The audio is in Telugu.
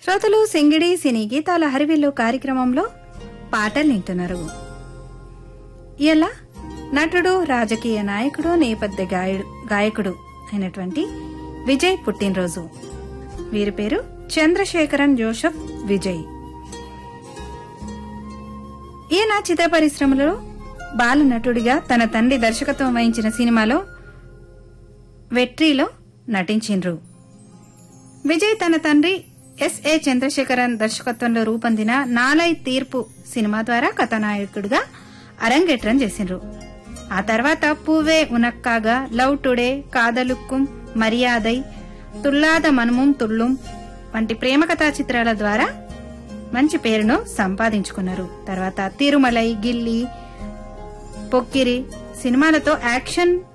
శ్రోతలు సింగిడి సినీ గీతాల హరివిల్లు కార్యక్రమంలో పాటలు వింటున్నారు ఇలా నటుడు రాజకీయ నాయకుడు నేపథ్య గాయడు గాయకుడు అయినటువంటి విజయ్ పుట్టినరోజు వీరి పేరు చంద్రశేఖరన్ జోసెఫ్ విజయ్ ఈయన చిత్ర పరిశ్రమలో బాల నటుడిగా తన తండ్రి దర్శకత్వం వహించిన సినిమాలో వెట్రీలో నటించిండ్రు విజయ్ తన తండ్రి ఎస్ఏ చంద్రశేఖరన్ దర్శకత్వంలో రూపొందిన నాలై తీర్పు సినిమా ద్వారా కథానాయకుడిగా అరంగేట్రం చేసిండ్రు ఆ తర్వాత పూవే ఉనక్కాగా లవ్ టుడే కాదలుక్కుం మర్యాదై తుల్లాద మనుముం తుల్లుం వంటి ప్రేమ కథా చిత్రాల ద్వారా మంచి పేరును సంపాదించుకున్నారు తర్వాత తిరుమలై గిల్లి పొక్కిరి సినిమాలతో యాక్షన్